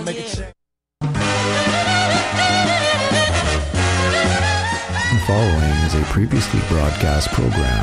make a change. The following is a previously broadcast program.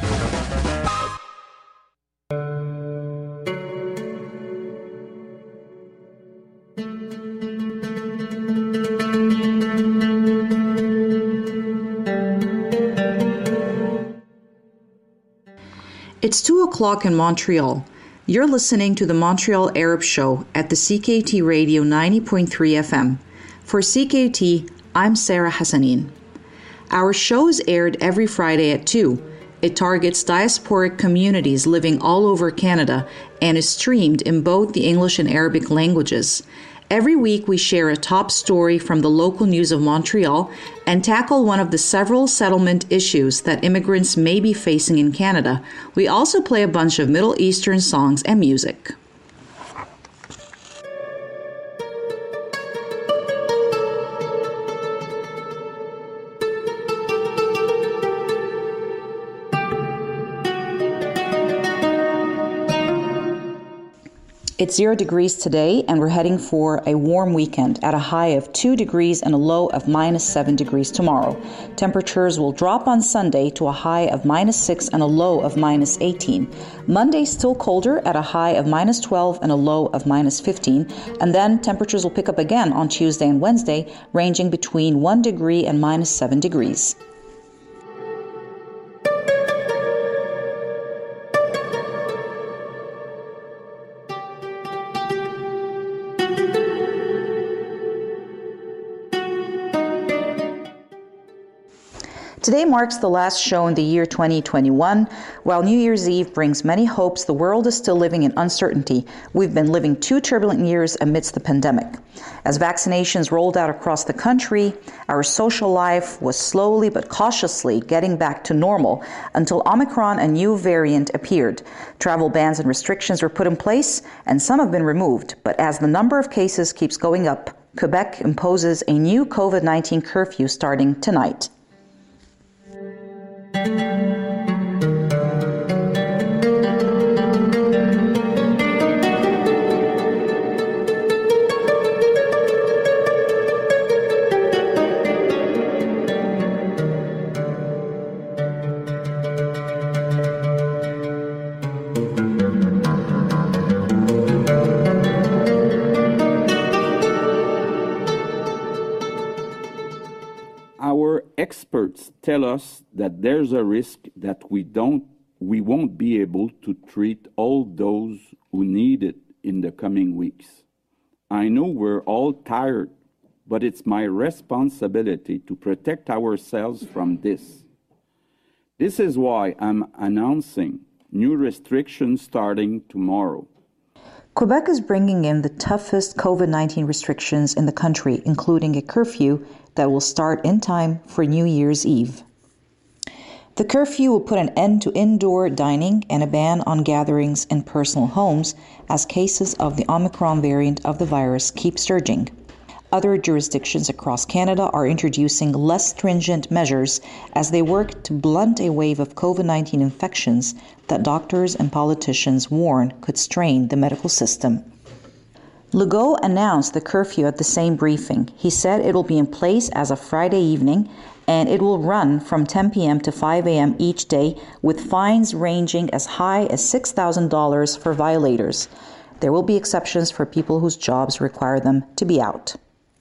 It's 2 o'clock in Montreal. You're listening to the Montreal Arab Show at the CKT Radio 90.3 FM. For CKT, I'm Sarah Hassanin. Our show is aired every Friday at 2. It targets diasporic communities living all over Canada and is streamed in both the English and Arabic languages. Every week, we share a top story from the local news of Montreal and tackle one of the several settlement issues that immigrants may be facing in Canada. We also play a bunch of Middle Eastern songs and music. It's zero degrees today, and we're heading for a warm weekend at a high of two degrees and a low of minus seven degrees tomorrow. Temperatures will drop on Sunday to a high of minus six and a low of minus 18. Monday, still colder at a high of minus 12 and a low of minus 15. And then temperatures will pick up again on Tuesday and Wednesday, ranging between one degree and minus seven degrees. Today marks the last show in the year 2021. While New Year's Eve brings many hopes, the world is still living in uncertainty. We've been living two turbulent years amidst the pandemic. As vaccinations rolled out across the country, our social life was slowly but cautiously getting back to normal until Omicron, a new variant, appeared. Travel bans and restrictions were put in place, and some have been removed. But as the number of cases keeps going up, Quebec imposes a new COVID 19 curfew starting tonight. Our experts tell us that there's a risk that we don't we won't be able to treat all those who need it in the coming weeks. I know we're all tired, but it's my responsibility to protect ourselves from this. This is why I'm announcing new restrictions starting tomorrow. Quebec is bringing in the toughest COVID 19 restrictions in the country, including a curfew that will start in time for New Year's Eve. The curfew will put an end to indoor dining and a ban on gatherings in personal homes as cases of the Omicron variant of the virus keep surging. Other jurisdictions across Canada are introducing less stringent measures as they work to blunt a wave of COVID 19 infections that doctors and politicians warn could strain the medical system. Legault announced the curfew at the same briefing. He said it will be in place as of Friday evening and it will run from 10 p.m. to 5 a.m. each day with fines ranging as high as $6,000 for violators. There will be exceptions for people whose jobs require them to be out.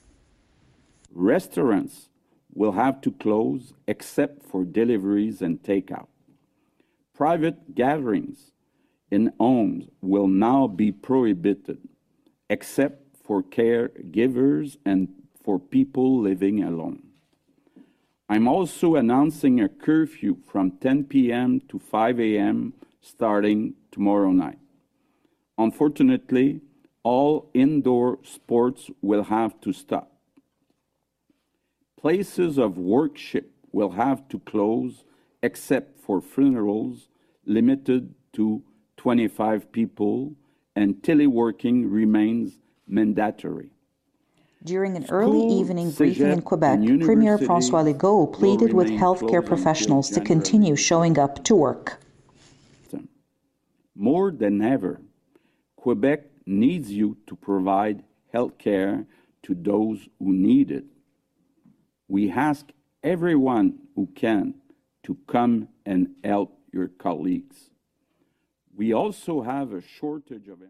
Restaurants will have to close except for deliveries and takeout. Private gatherings in homes will now be prohibited except for caregivers and for people living alone. I'm also announcing a curfew from 10 p.m. to 5 a.m. starting tomorrow night. Unfortunately, all indoor sports will have to stop. Places of worship will have to close except for funerals limited to 25 people, and teleworking remains mandatory. During an early evening briefing in Quebec, Premier Francois Legault pleaded with healthcare professionals to continue showing up to work. More than ever, Quebec needs you to provide health care to those who need it. We ask everyone who can to come and help your colleagues. We also have a shortage of.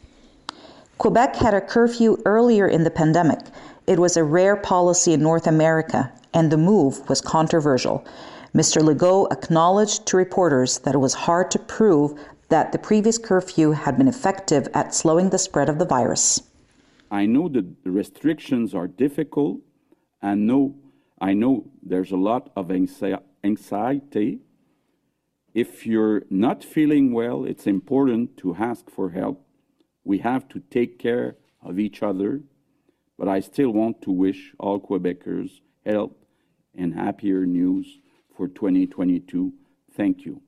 Quebec had a curfew earlier in the pandemic. It was a rare policy in North America, and the move was controversial. Mr. Legault acknowledged to reporters that it was hard to prove that the previous curfew had been effective at slowing the spread of the virus. I know that the restrictions are difficult, and know I know there's a lot of anxiety. If you're not feeling well, it's important to ask for help. We have to take care of each other, but I still want to wish all Quebecers health and happier news for 2022. Thank you.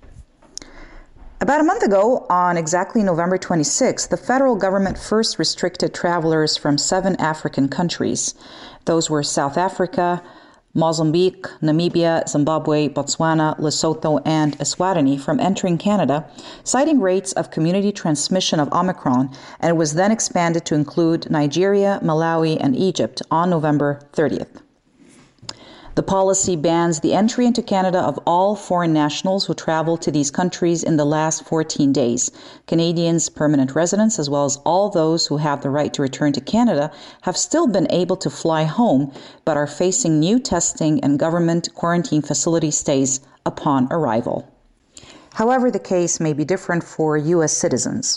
About a month ago, on exactly November 26, the federal government first restricted travelers from seven African countries. Those were South Africa, Mozambique, Namibia, Zimbabwe, Botswana, Lesotho, and Eswatini from entering Canada, citing rates of community transmission of Omicron, and it was then expanded to include Nigeria, Malawi, and Egypt on November 30th. The policy bans the entry into Canada of all foreign nationals who travel to these countries in the last 14 days. Canadians, permanent residents, as well as all those who have the right to return to Canada, have still been able to fly home but are facing new testing and government quarantine facility stays upon arrival. However, the case may be different for U.S. citizens.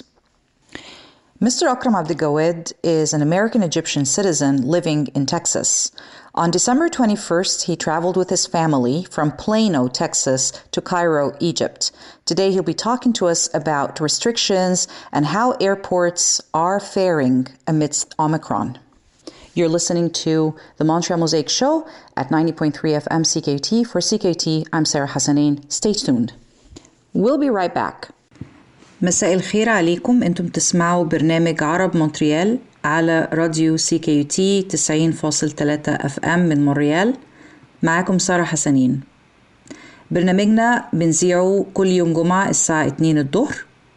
Mr. Akram Abdigawed is an American Egyptian citizen living in Texas. On December 21st, he traveled with his family from Plano, Texas to Cairo, Egypt. Today, he'll be talking to us about restrictions and how airports are faring amidst Omicron. You're listening to the Montreal Mosaic Show at 90.3 FM CKT. For CKT, I'm Sarah Hassanin. Stay tuned. We'll be right back. مساء الخير عليكم انتم تسمعوا برنامج عرب مونتريال على راديو سي كي تي 90.3 اف ام من مونريال معاكم سارة حسنين برنامجنا بنذيعه كل يوم جمعة الساعة 2 الظهر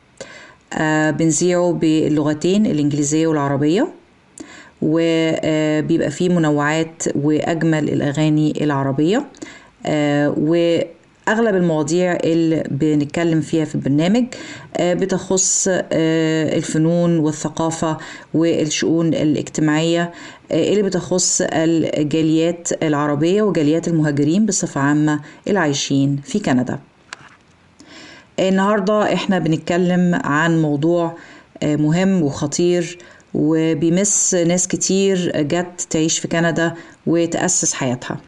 آه بنذيعه باللغتين الإنجليزية والعربية وبيبقى فيه منوعات وأجمل الأغاني العربية آه اغلب المواضيع اللي بنتكلم فيها في البرنامج بتخص الفنون والثقافه والشؤون الاجتماعيه اللي بتخص الجاليات العربيه وجاليات المهاجرين بصفه عامه العايشين في كندا النهارده احنا بنتكلم عن موضوع مهم وخطير وبيمس ناس كتير جت تعيش في كندا وتأسس حياتها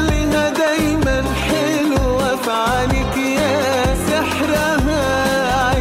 دايما حلوة في عينيك يا سحرها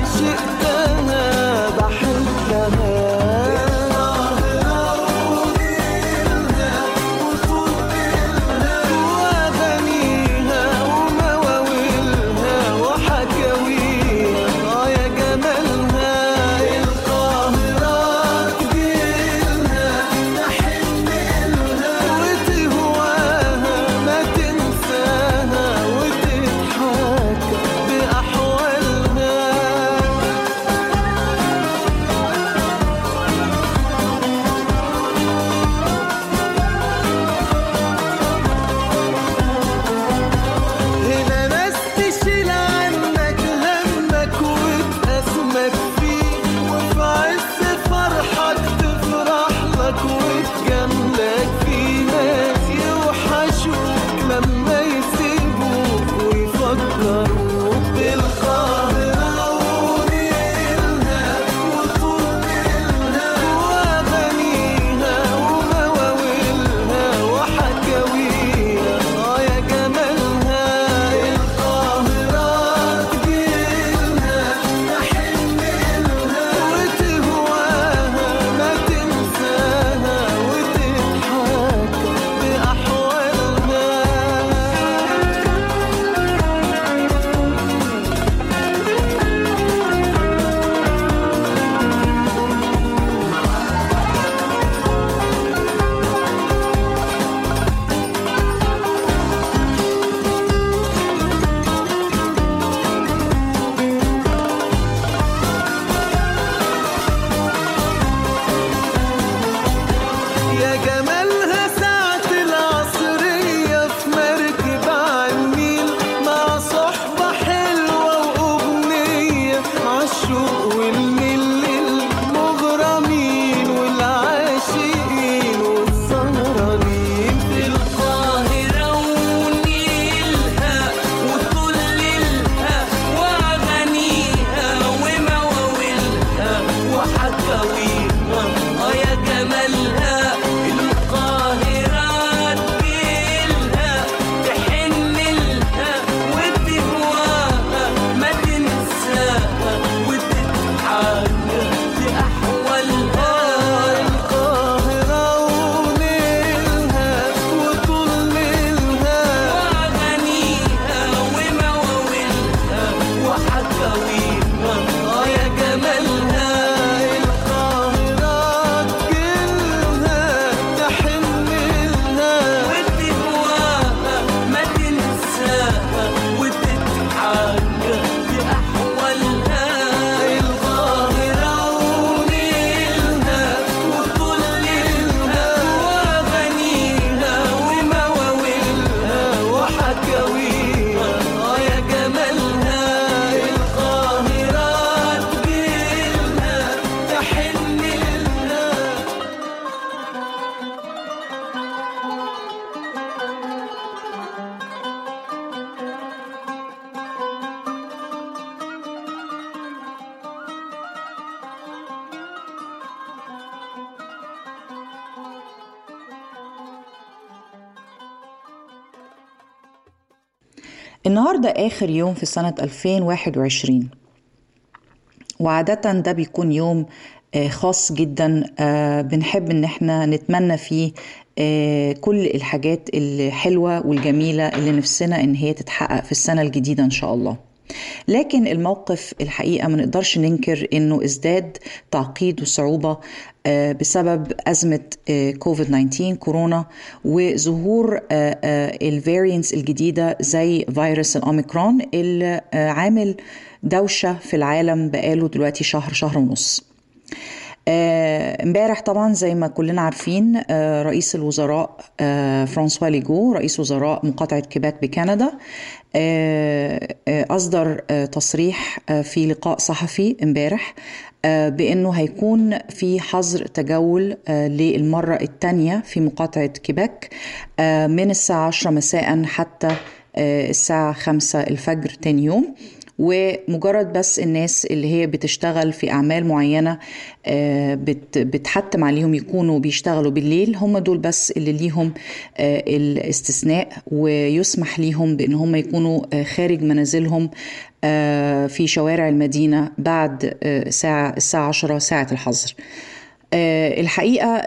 النهاردة آخر يوم في سنة 2021 وعادة ده بيكون يوم آه، خاص جدا آه، بنحب ان احنا نتمنى فيه آه، كل الحاجات الحلوة والجميلة اللي نفسنا ان هي تتحقق في السنة الجديدة ان شاء الله لكن الموقف الحقيقة ما نقدرش ننكر انه ازداد تعقيد وصعوبة بسبب أزمة كوفيد 19 كورونا وظهور الفارينتس الجديدة زي فيروس الأوميكرون اللي عامل دوشة في العالم بقاله دلوقتي شهر شهر ونص امبارح طبعا زي ما كلنا عارفين آه رئيس الوزراء آه فرانسوا ليجو رئيس وزراء مقاطعة كيباك بكندا آه أصدر تصريح في لقاء صحفي امبارح بأنه هيكون في حظر تجول للمرة الثانية في مقاطعة كيباك من الساعة 10 مساء حتى الساعة 5 الفجر تاني يوم ومجرد بس الناس اللي هي بتشتغل في أعمال معينة بتحتم عليهم يكونوا بيشتغلوا بالليل هم دول بس اللي ليهم الاستثناء ويسمح ليهم بأن هم يكونوا خارج منازلهم في شوارع المدينة بعد ساعة الساعة 10 ساعة الحظر الحقيقة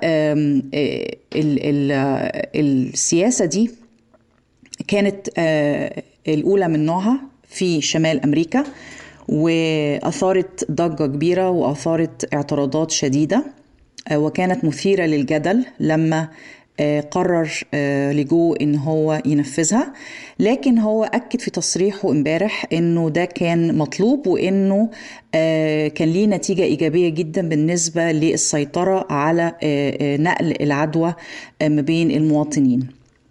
السياسة دي كانت الأولى من نوعها في شمال امريكا واثارت ضجه كبيره واثارت اعتراضات شديده وكانت مثيره للجدل لما قرر لجو ان هو ينفذها لكن هو اكد في تصريحه امبارح انه ده كان مطلوب وانه كان ليه نتيجه ايجابيه جدا بالنسبه للسيطره على نقل العدوى ما بين المواطنين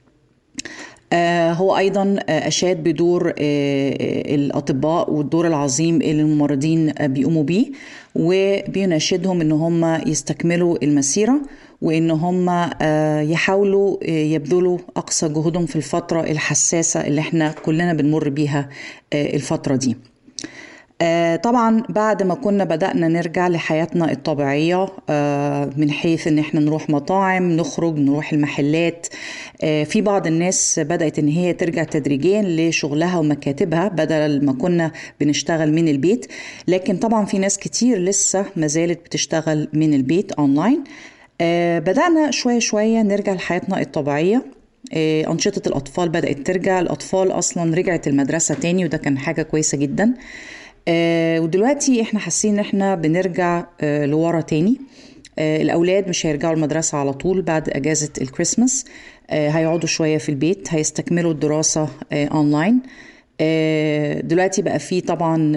هو ايضا اشاد بدور الاطباء والدور العظيم اللي الممرضين بيقوموا بيه وبيناشدهم ان هم يستكملوا المسيره وان هم يحاولوا يبذلوا اقصى جهودهم في الفتره الحساسه اللي احنا كلنا بنمر بيها الفتره دي آه طبعا بعد ما كنا بدأنا نرجع لحياتنا الطبيعية آه من حيث ان احنا نروح مطاعم نخرج نروح المحلات آه في بعض الناس بدأت ان هي ترجع تدريجيا لشغلها ومكاتبها بدل ما كنا بنشتغل من البيت لكن طبعا في ناس كتير لسه ما زالت بتشتغل من البيت اونلاين بدأنا شوية شوية نرجع لحياتنا الطبيعية أنشطة الأطفال بدأت ترجع الأطفال أصلا رجعت المدرسة تاني وده كان حاجة كويسة جدا آه ودلوقتي احنا حاسين ان احنا بنرجع آه لورا تاني آه الاولاد مش هيرجعوا المدرسه على طول بعد اجازه الكريسماس هيقعدوا شويه في البيت هيستكملوا الدراسه اونلاين دلوقتي بقى في طبعا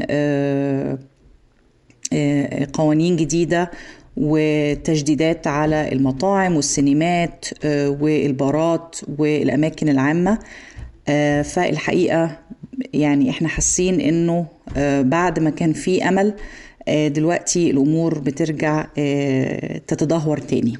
قوانين جديده وتجديدات على المطاعم والسينمات والبارات والاماكن العامه فالحقيقه يعني احنا حاسين انه بعد ما كان في امل دلوقتي الامور بترجع تتدهور تاني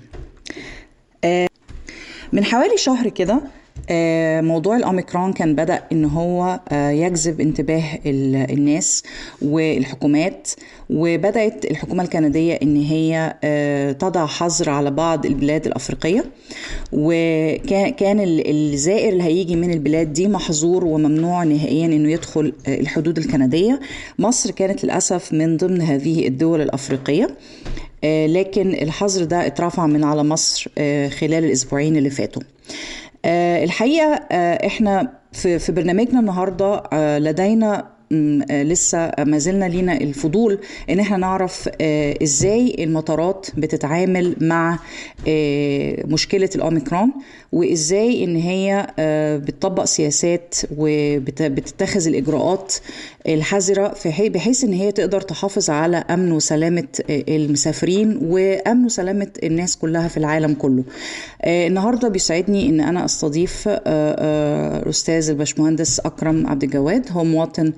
من حوالي شهر كده موضوع الأوميكرون كان بدأ إن هو يجذب انتباه الناس والحكومات وبدأت الحكومة الكندية إن هي تضع حظر على بعض البلاد الأفريقية وكان الزائر اللي هيجي من البلاد دي محظور وممنوع نهائيا إنه يدخل الحدود الكندية مصر كانت للأسف من ضمن هذه الدول الأفريقية لكن الحظر ده اترفع من على مصر خلال الأسبوعين اللي فاتوا الحقيقه احنا في برنامجنا النهارده لدينا لسه ما زلنا لينا الفضول ان احنا نعرف ازاي المطارات بتتعامل مع مشكله الاوميكرون وازاي ان هي بتطبق سياسات وبتتخذ الاجراءات الحذره بحيث ان هي تقدر تحافظ على امن وسلامه المسافرين وامن وسلامه الناس كلها في العالم كله. النهارده بيسعدني ان انا استضيف الاستاذ الباشمهندس اكرم عبد الجواد هو مواطن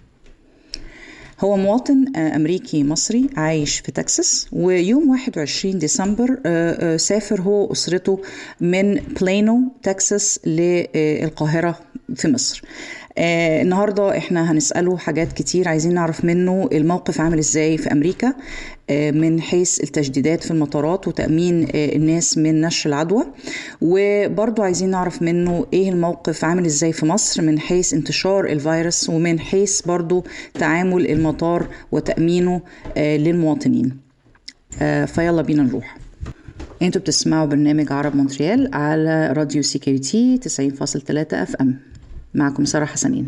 هو مواطن أمريكي مصري عايش في تكساس ويوم 21 ديسمبر سافر هو وأسرته من بلينو تكساس للقاهرة في مصر آه النهارده احنا هنساله حاجات كتير عايزين نعرف منه الموقف عامل ازاي في امريكا من حيث التجديدات في المطارات وتأمين الناس من نشر العدوى وبرضو عايزين نعرف منه ايه الموقف عامل ازاي في مصر من حيث انتشار الفيروس ومن حيث برضو تعامل المطار وتأمينه للمواطنين فيلا بينا نروح انتوا بتسمعوا برنامج عرب مونتريال على راديو سي كي تي 90.3 اف ام معكم سارة حسنين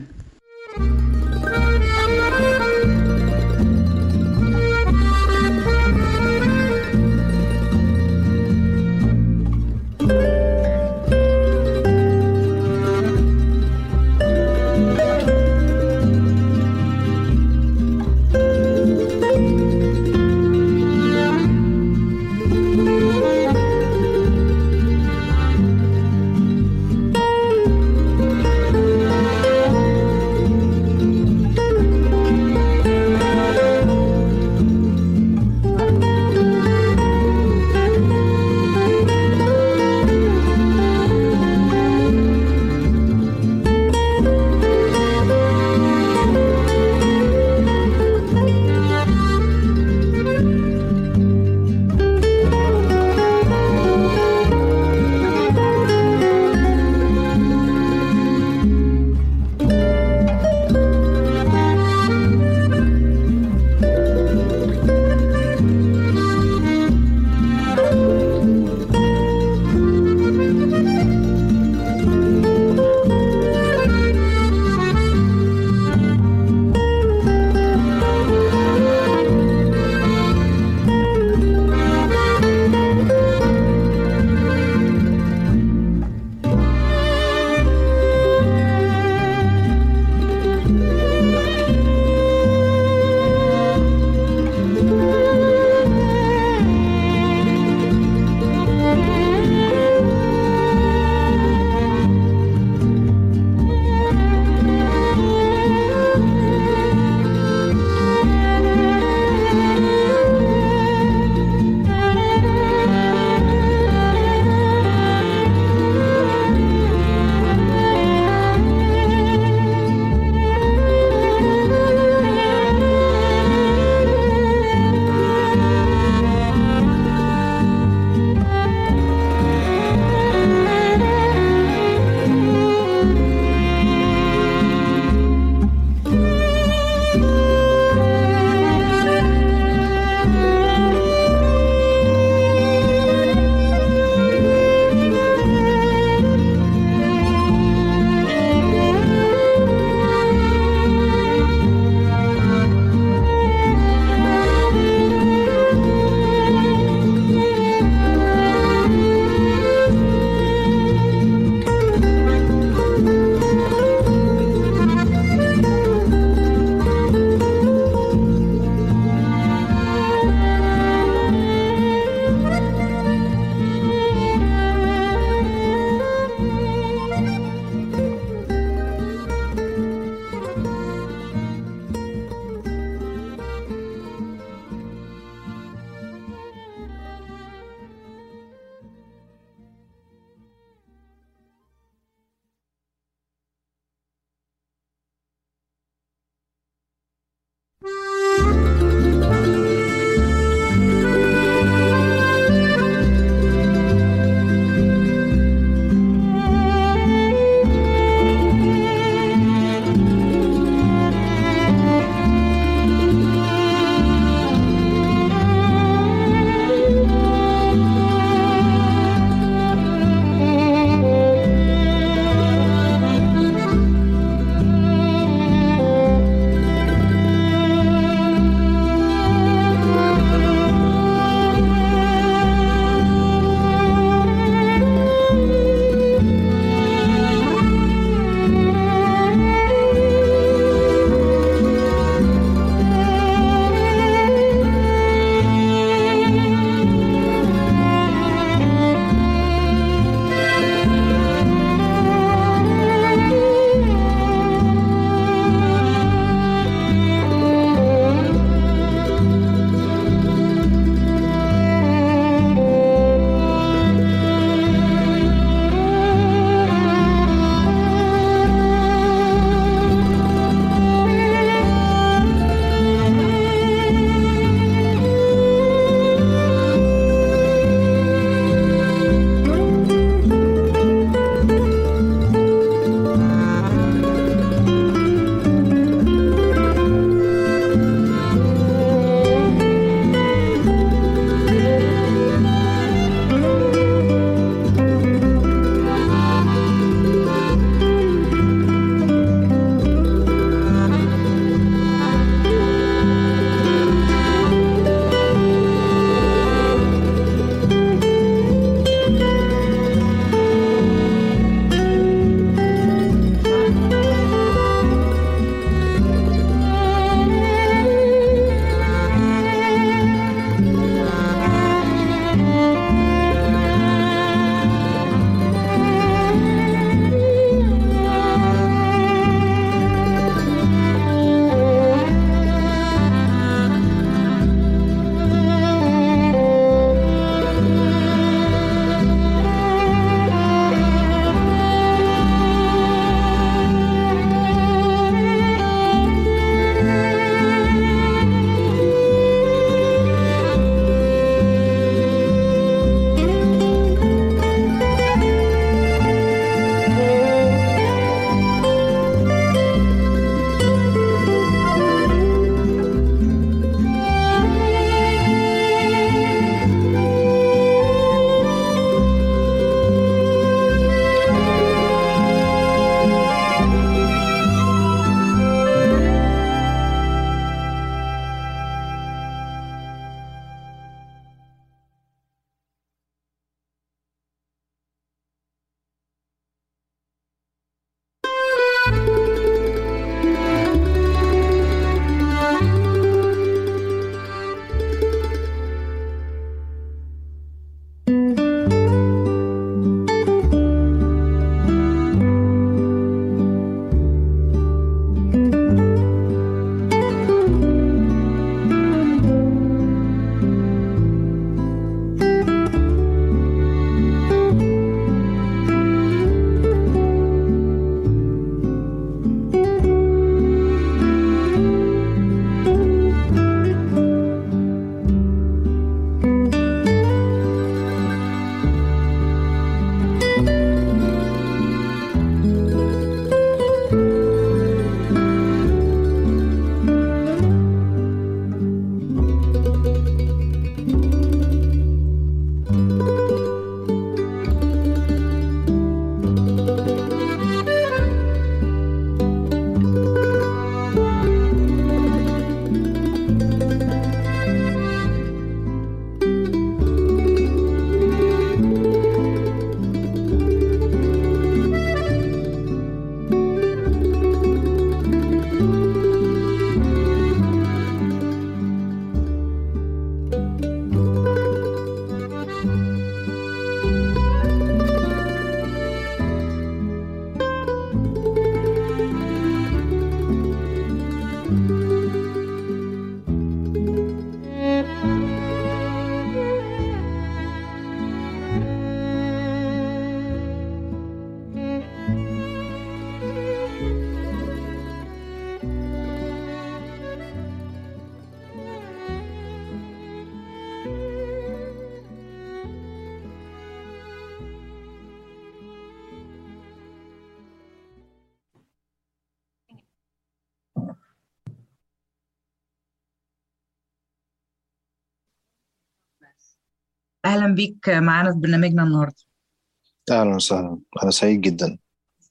اهلا بيك معانا في برنامجنا النهارده أهلا وسهلا أنا سعيد جدا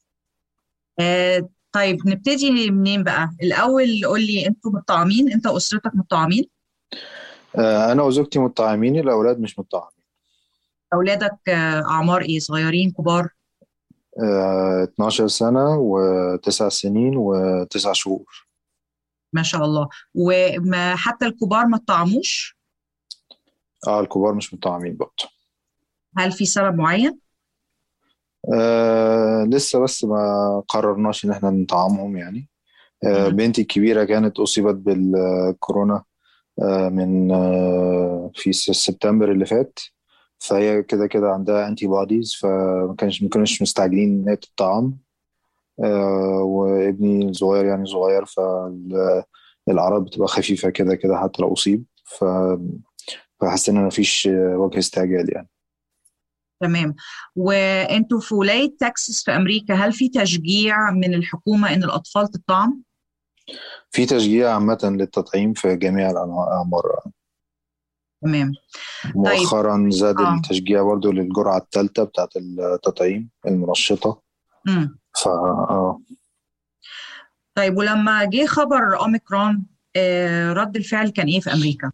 آه طيب نبتدي منين بقى الاول قول لي انتوا متطعمين انت واسرتك متطعمين آه، أنا وزوجتي متطعمين الأولاد مش متطعمين اولادك آه اعمار ايه صغيرين كبار آه، 12 سنة وتسع سنين وتسع شهور ما شاء الله وما حتى الكبار ما اتطعموش اه الكبار مش متطعمين برضه هل في سبب معين آه لسه بس ما قررناش إن احنا نطعمهم يعني آه مم. بنتي الكبيرة كانت أصيبت بالكورونا آه من آه في س- سبتمبر اللي فات فهي كده كده عندها انتي بوديز فما كانش ما كانوش مستعجلين ان هي تطعم آه وابني الصغير يعني صغير فالأعراض بتبقى خفيفة كده كده حتى لو أصيب ف فحسينا إن مفيش وجه استعجال يعني تمام وانتوا في ولاية تكساس في امريكا هل في تشجيع من الحكومة ان الاطفال تطعم في تشجيع عامة للتطعيم في جميع الأعمار تمام مؤخرا زاد آه. التشجيع برضو للجرعة الثالثة بتاعت التطعيم المنشطة مم. ف آه. طيب ولما جه خبر اوميكرون آه رد الفعل كان ايه في امريكا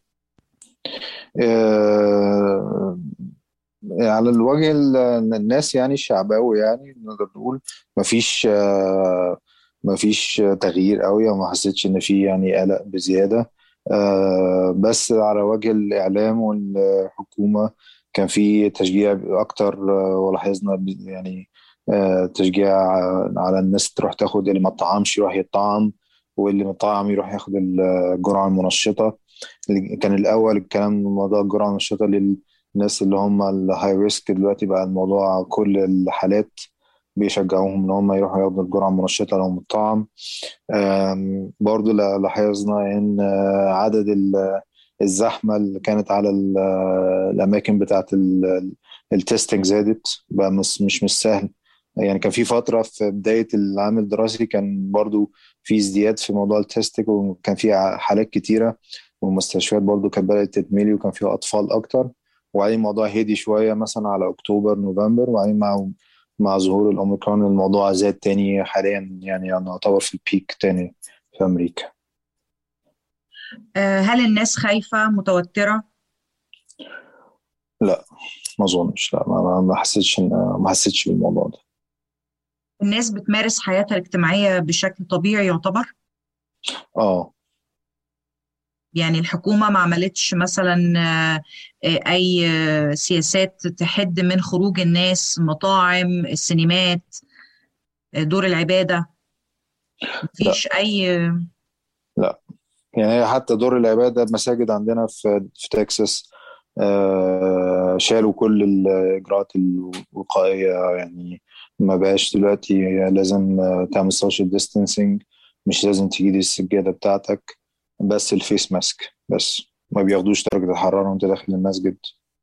آه، على الوجه ال- الناس يعني الشعباوي يعني نقدر نقول مفيش آه، مفيش تغيير قوي او ما حسيتش ان في يعني قلق بزياده آه، بس على وجه الاعلام والحكومه كان في تشجيع اكتر آه، ولاحظنا ب- يعني آه، تشجيع على الناس تروح تاخد اللي ما طعمش يروح يطعم واللي مطعم يروح ياخد الجرعه المنشطه اللي كان الاول الكلام موضوع الجرعه المنشطه للناس اللي هم الهاي ريسك دلوقتي بقى الموضوع كل الحالات بيشجعوهم ان هم يروحوا ياخدوا الجرعه المنشطه لو مطعم آم، برضو لا- لاحظنا ان آه، عدد ال- الزحمه اللي كانت على ال- الاماكن بتاعه التستنج زادت بقى مش مش مش سهل يعني كان في فتره في بدايه العام الدراسي كان برضو في ازدياد في موضوع التستنج وكان في ع- حالات كتيره والمستشفيات برضو كانت بدات تتملي وكان فيها اطفال اكتر وبعدين الموضوع هدي شويه مثلا على اكتوبر نوفمبر وبعدين مع مع ظهور الاوميكرون الموضوع زاد تاني حاليا يعني نعتبر في البيك تاني في امريكا آه هل الناس خايفة متوترة لا ما اظنش لا ما, ما- ما حسيتش إن- ما حسيتش بالموضوع ده الناس بتمارس حياتها الاجتماعية بشكل طبيعي يعتبر اه يعني الحكومة ما عملتش مثلا آه، آه، أي آه، سياسات تحد من خروج الناس مطاعم السينمات آه، دور العبادة مفيش أي يعني حتى دور العبادة المساجد عندنا في في تكساس آه، شالوا كل الإجراءات الوقائية يعني ما بقاش دلوقتي لازم آه، تعمل سوشيال ديستانسينج مش لازم تجيب السجادة بتاعتك بس الفيس ماسك بس ما بياخدوش درجة الحرارة وانت داخل المسجد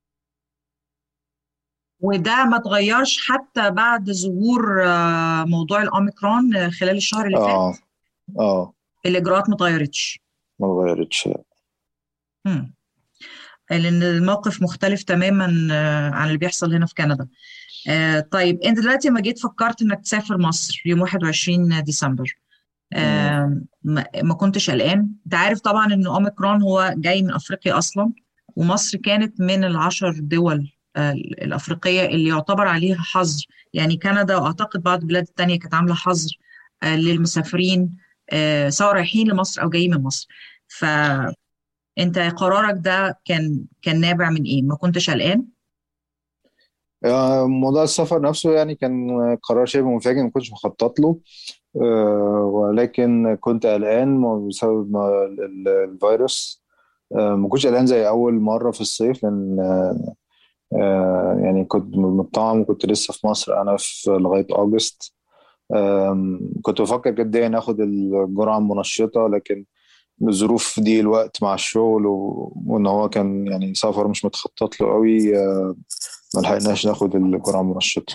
وده ما اتغيرش حتى بعد ظهور آه، موضوع الأوميكرون آه، خلال الشهر اللي اه فات اه الإجراءات ما اتغيرتش ما اتغيرتش مم. لأن الموقف مختلف تماما آه، عن اللي بيحصل هنا في كندا آه، طيب أنت دلوقتي لما جيت فكرت إنك تسافر مصر يوم 21 ديسمبر آه، ما ما كنتش قلقان أنت عارف طبعا إن أوميكرون هو جاي من أفريقيا أصلا ومصر كانت من العشر دول آه، الأفريقية اللي يعتبر عليها حظر يعني كندا وأعتقد بعض البلاد التانية كانت عاملة حظر آه، للمسافرين آه، سواء رايحين لمصر أو جايين من مصر فأنت قرارك ده كان كان نابع من إيه؟ ما كنتش قلقان؟ آه، موضوع السفر نفسه يعني كان قرار شبه مفاجئ ما كنتش مخطط له آه، ولكن كنت قلقان بسبب ما- ال- الفيروس آه، ما كنتش قلقان زي أول مرة في الصيف لأن آه، آه، يعني كنت مطعم وكنت لسه في مصر أنا في لغاية أغسطس آم، كنت بفكر جدا آخد الجرعة المنشطة لكن لظروف دي الوقت مع الشغل و... وإن هو كان يعني سفر مش متخطط له قوي آه، ما لحقناش ناخد الجرعة المنشطة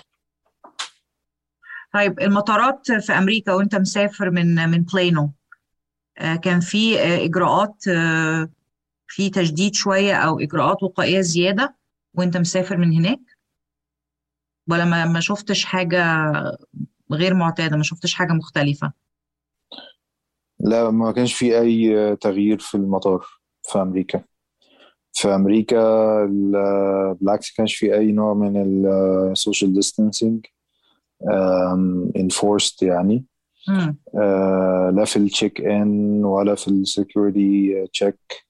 طيب المطارات في أمريكا وأنت مسافر من من بلينو آه، كان في آه، إجراءات آه، في تشديد شوية أو إجراءات وقائية زيادة وأنت مسافر من هناك ولا ما ما شفتش حاجة غير معتادة ما شفتش حاجة مختلفة لا ما كانش في أي تغيير في المطار في أمريكا في أمريكا ال- بالعكس كانش في أي نوع من السوشيال ديستانسينج enforced يعني مم. آه، لا في التشيك ان ولا في السكيورتي تشيك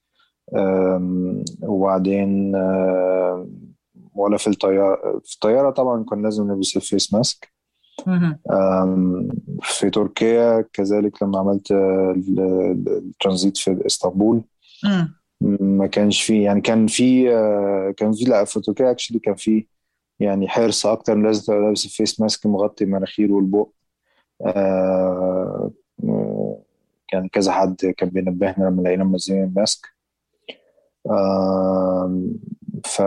وبعدين آه، ولا في الطيارة في الطيارة طبعا كان لازم نلبس الفيس ماسك مهم. آم، في تركيا كذلك لما عملت آه، ال- ال- الترانزيت في اسطنبول مم. ما كانش فيه يعني كان في آه، كان في لا في تركيا اكشلي كان في يعني حرص اكتر لازم تبقى لابس الفيس ماسك مغطي المناخير والبق آه، آه، كان كذا حد كان بينبهنا لما لقينا منزلين الماسك آم، ف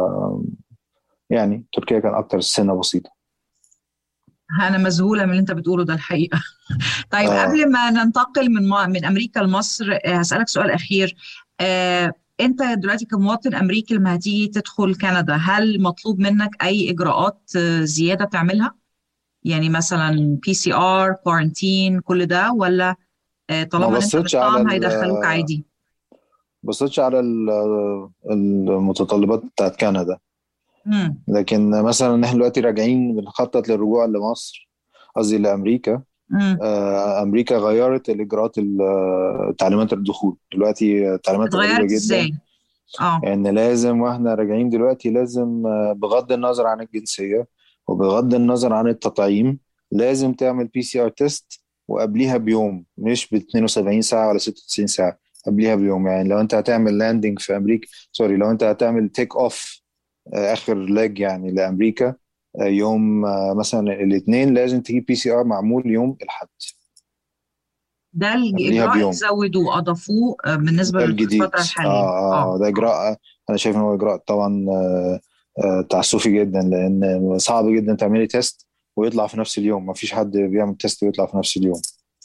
يعني تركيا كان اكتر سنة بسيطة أنا مذهولة من اللي أنت بتقوله ده الحقيقة طيب آه. قبل ما ننتقل من ما- من أمريكا لمصر آه، هسألك سؤال أخير آه، أنت دلوقتي كمواطن أمريكي لما هتيجي تدخل كندا هل مطلوب منك أي إجراءات آه، زيادة تعملها؟ يعني مثلا بي سي ار كورنتين كل ده ولا آه، طالما إن أنت بصيتش على بالطعم ال- هيدخلوك عادي؟ بصيتش على ال- المتطلبات بتاعت كندا مم. لكن مثلا احنا دلوقتي راجعين بنخطط للرجوع لمصر قصدي لامريكا مم. آه، امريكا غيرت الاجراءات ال- تعليمات الدخول دلوقتي تعليمات غريبه اتغيرت جدا ازاي؟ اه ان لازم واحنا راجعين دلوقتي لازم آه، بغض النظر عن الجنسيه وبغض النظر عن التطعيم لازم تعمل بي سي ار تيست وقبليها بيوم مش ب 72 ساعه ولا 96 ساعه قبليها بيوم يعني لو انت هتعمل لاندنج في امريكا سوري لو انت هتعمل تيك اوف اخر لاج يعني لامريكا آه، يوم آه، مثلا الاثنين لازم تجيب بي سي ار معمول يوم الاحد ده قبليها الإجراء بيوم زودوه أضافوه آه، بالنسبة ده الجديد للفترة الحالية اه اه ده اه اجراء انا شايف ان هو اجراء طبعا آه، آه، تعسفي جدا لان صعب جدا تعملي تيست ويطلع في نفس اليوم ما فيش حد بيعمل تيست ويطلع في نفس اليوم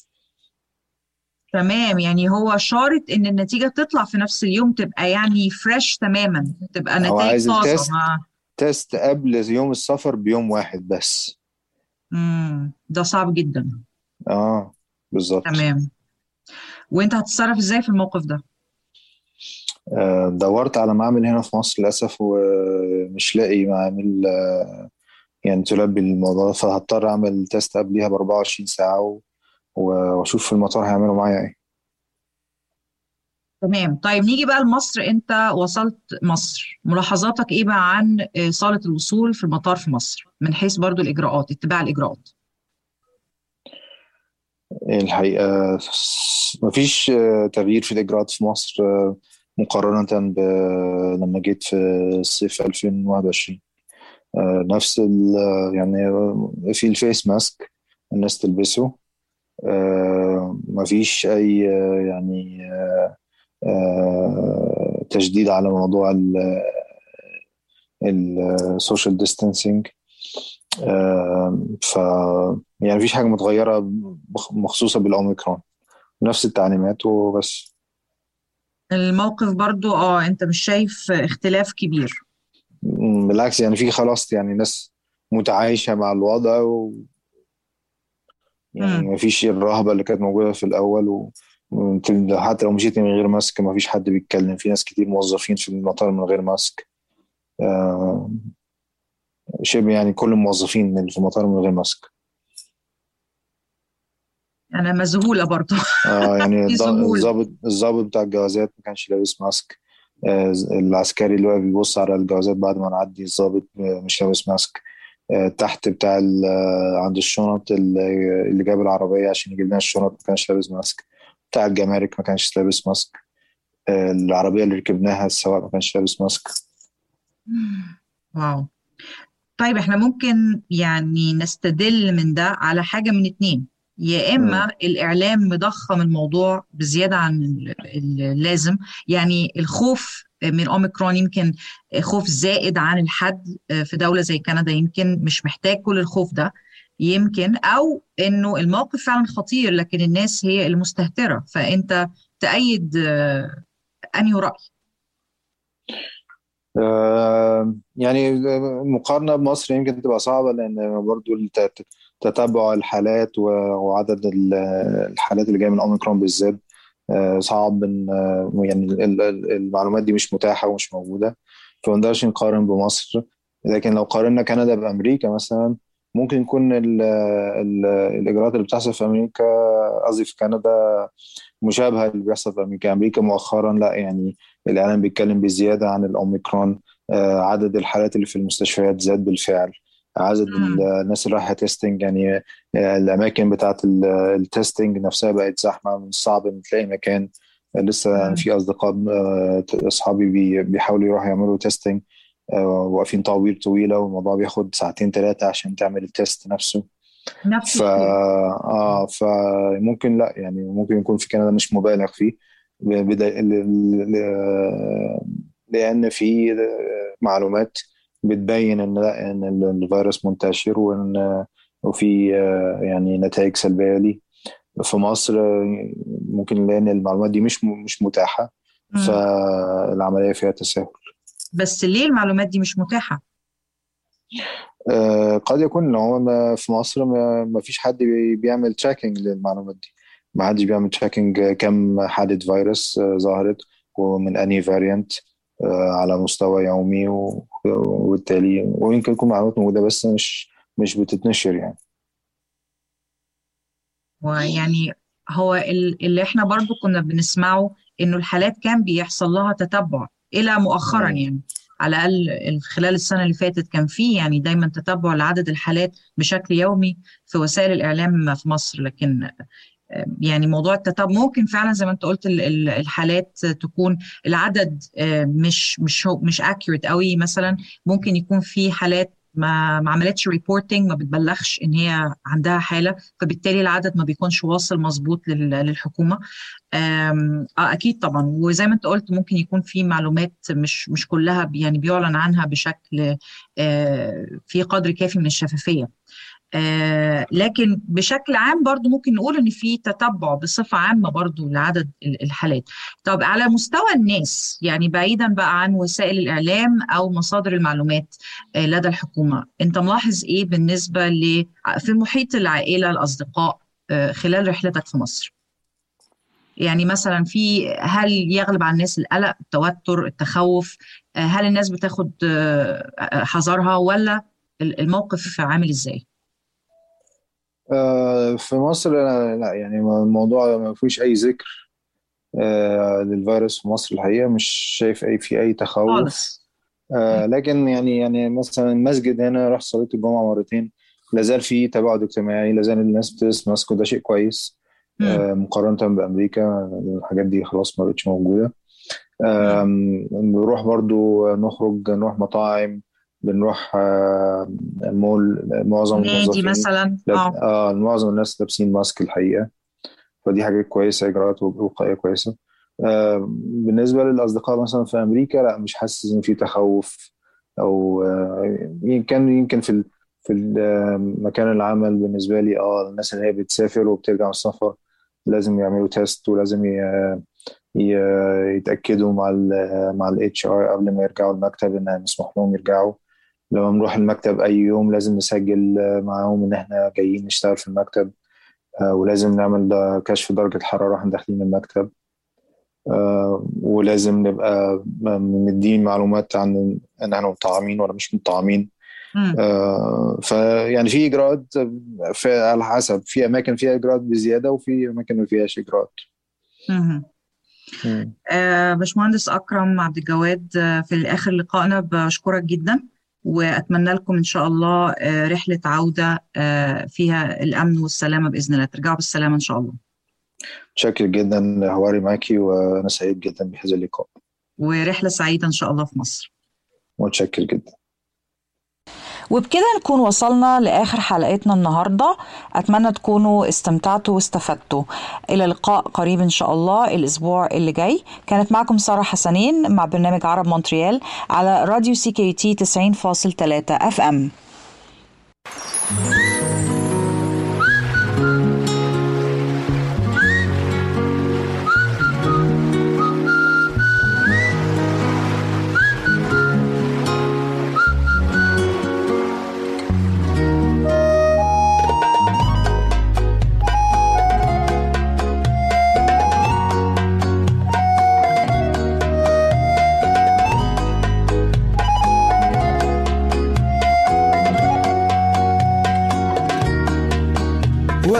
تمام يعني هو شارط إن النتيجة تطلع في نفس اليوم تبقى يعني فريش تماما تبقى هو نتائج عايز طازة التيست ما تيست قبل يوم السفر بيوم واحد بس مم. ده صعب جدا اه بالظبط تمام وأنت هتتصرف إزاي في الموقف ده؟ آه، دورت على معامل هنا في مصر للأسف ومش لاقي معامل آه، يعني تلبي الموضوع ده فهضطر أعمل تيست قبليها ب 24 ساعة و- و- وأشوف في المطار هيعملوا معايا إيه تمام طيب نيجي بقى لمصر أنت وصلت مصر ملاحظاتك إيه بقى عن آه، صالة الوصول في المطار في مصر من حيث برضو الإجراءات اتباع الإجراءات الحقيقة مفيش آه، تغيير في الإجراءات في مصر آه، مقارنة ب لما جيت في الصيف 2021 آه، نفس ال يعني آه، في الفيس ماسك الناس تلبسه آه، مفيش أي آه، يعني آه، تشديد على موضوع السوشيال ديستانسينج ف يعني مفيش حاجة متغيرة بخ- مخصوصة بالأوميكرون نفس التعليمات وبس الموقف برضو اه انت مش شايف اختلاف كبير م، بالعكس يعني في خلاص يعني ناس متعايشة مع الوضع و يعني مم. مفيش الرهبة اللي كانت موجودة في الأول و وانت حتى لو مشيت من غير ماسك مفيش حد بيتكلم في ناس كتير موظفين في المطار من غير ماسك آه، شبه يعني كل الموظفين اللي في المطار من غير ماسك انا مذهولة برضو اه يعني في الض- ذهول الضابط الضابط بتاع الجوازات ما كانش لابس ماسك آه، العسكري اللي واقف بيبص على الجوازات بعد ما نعدي الضابط آه، مش لابس ماسك آه، تحت بتاع ال- آه، عند الشنط اللي اللي جاب العربية عشان يجيب لنا الشنط ما كانش لابس ماسك بتاع الجمارك ما كانش لابس ماسك آه، العربية اللي ركبناها السواق ما كانش لابس ماسك واو طيب احنا ممكن يعني نستدل من ده على حاجة من اتنين يا مم. إما الإعلام مضخم الموضوع بزيادة عن ال- ال- اللازم يعني الخوف من أوميكرون يمكن خوف زائد عن الحد في دولة زي كندا يمكن مش محتاج كل الخوف ده يمكن أو إنه الموقف فعلا خطير لكن الناس هي المستهترة فأنت تأيد آه، أنهي رأي آه، يعني مقارنة بمصر يمكن تبقى صعبة لأن برضو الت- تتبع الحالات و- وعدد ال- الحالات اللي جاية من أوميكرون بالذات آه، صعب إن آه، يعني ال- ال- المعلومات دي مش متاحة ومش موجودة فما نقدرش نقارن بمصر لكن لو قارنا كندا بأمريكا مثلا ممكن يكون ال ال الإجراءات اللي بتحصل في أمريكا قصدي في كندا مشابهة اللي بيحصل في أمريكا أمريكا مؤخرا لا يعني الإعلام بيتكلم بزيادة عن الأوميكرون آه، عدد الحالات اللي في المستشفيات زاد بالفعل عدد مم. الناس اللي رايحة تيستنج يعني آه، الأماكن بتاعت ال- التيستنج نفسها بقت زحمة من الصعب إن تلاقي مكان آه، لسه مم. في أصدقاء آه، أصحابي بي- بيحاولوا يروحوا يعملوا تيستنج واقفين طوابير طويلة والموضوع بياخد ساعتين ثلاثة عشان تعمل التيست نفسه نفس ف الشيء اه فممكن لا يعني ممكن يكون في كندا مش مبالغ فيه ب- بدا... ل... ل... لان في معلومات بتبين ان لا ان الفيروس منتشر وان وفي آه، يعني نتائج سلبيه ليه في مصر آه، ممكن لان المعلومات دي مش م- مش متاحه مم. فالعمليه فيها تساهل بس ليه المعلومات دي مش متاحة؟ آه، قد يكون ان هو ما- في مصر ما ما فيش حد بي- بيعمل تراكنج للمعلومات دي ما حدش بيعمل تراكنج كم حالة فيروس آه، ظهرت ومن انهي فاريانت على مستوى يومي و- وبالتالي ويمكن تكون معلومات موجودة بس مش مش بتتنشر يعني ويعني هو ال- اللي احنا برضو كنا بنسمعه انه الحالات كان بيحصل لها تتبع الى مؤخرا مم. يعني على الاقل خلال السنه اللي فاتت كان في يعني دايما تتبع لعدد الحالات بشكل يومي في وسائل الاعلام في مصر لكن آه، يعني موضوع التتبع ممكن فعلا زي ما انت قلت ال- ال- الحالات تكون العدد آه، مش مش هو- مش accurate قوي مثلا ممكن يكون في حالات ما ما عملتش ريبورتنج ما بتبلغش ان هي عندها حاله فبالتالي العدد ما بيكونش واصل مظبوط لل- للحكومه آم، اه اكيد طبعا وزي ما انت قلت ممكن يكون في معلومات مش مش كلها بي- يعني بيعلن عنها بشكل آه، في قدر كافي من الشفافيه آه، لكن بشكل عام برضو ممكن نقول ان في تتبع بصفة عامة برضو لعدد ال- الحالات طب على مستوى الناس يعني بعيدا بقى عن وسائل الإعلام أو مصادر المعلومات آه، لدى الحكومة انت ملاحظ ايه بالنسبة ل في محيط العائلة الأصدقاء آه، خلال رحلتك في مصر يعني مثلا في هل يغلب على الناس القلق التوتر التخوف آه، هل الناس بتاخد آه، آه، حذرها ولا ال- الموقف عامل ازاي آه، في مصر لا لا، يعني الموضوع ما فيهوش اي ذكر آه، للفيروس في مصر الحقيقة مش شايف اي في اي تخوف خالص آه لكن يعني يعني مثلا المسجد هنا رحت صليت الجمعة مرتين لا زال في تباعد اجتماعي لا زال الناس بتلبس ماسك وده شيء كويس مم. آه مقارنة بأمريكا الحاجات دي خلاص ما بقتش موجودة آم، بنروح برضو نخرج نروح مطاعم بنروح آه مول معظم نادي الموظفين مثلا لاب- اه آه معظم الناس لابسين ماسك الحقيقة فدي حاجات كويسة إجراءات وقائية كويسة آه، بالنسبة للأصدقاء مثلا في أمريكا لا مش حاسس إن في تخوف أو آه، يمكن يمكن في ال- في ال- آه، مكان العمل بالنسبة لي اه الناس اللي هي بتسافر وبترجع من السفر لازم يعملوا تيست ولازم ي- ي- يتأكدوا مع ال مع الاتش ار قبل ما يرجعوا المكتب إن مسموح لهم يرجعوا لما نروح المكتب أي يوم لازم نسجل آه، معاهم إن إحنا جايين نشتغل في المكتب آه، ولازم نعمل ده كشف درجة حرارة واحنا داخلين المكتب آه، ولازم نبقى م- مدين معلومات عن ان احنا مطعمين ولا مش مطعمين مم. آه، فيعني في اجراءات في على حسب في اماكن فيها اجراءات بزياده وفي اماكن ما فيهاش اجراءات مهم. مم. آه باشمهندس أكرم عبد الجواد آه في آخر لقائنا بشكرك جدا وأتمنى لكم إن شاء الله آه رحلة عودة آه فيها الأمن والسلامة بإذن الله ترجعوا بالسلامة إن شاء الله شاكر جدا حواري معاكي وانا سعيد جدا بهذا اللقاء ورحلة سعيدة إن شاء الله في مصر متشكر جدا وبكده نكون وصلنا لآخر حلقتنا النهاردة أتمنى تكونوا استمتعتوا واستفدتوا إلى لقاء قريب إن شاء الله الأسبوع اللي جاي كانت معكم سارة حسنين مع برنامج عرب مونتريال على راديو سي كي تي 90.3 اف ام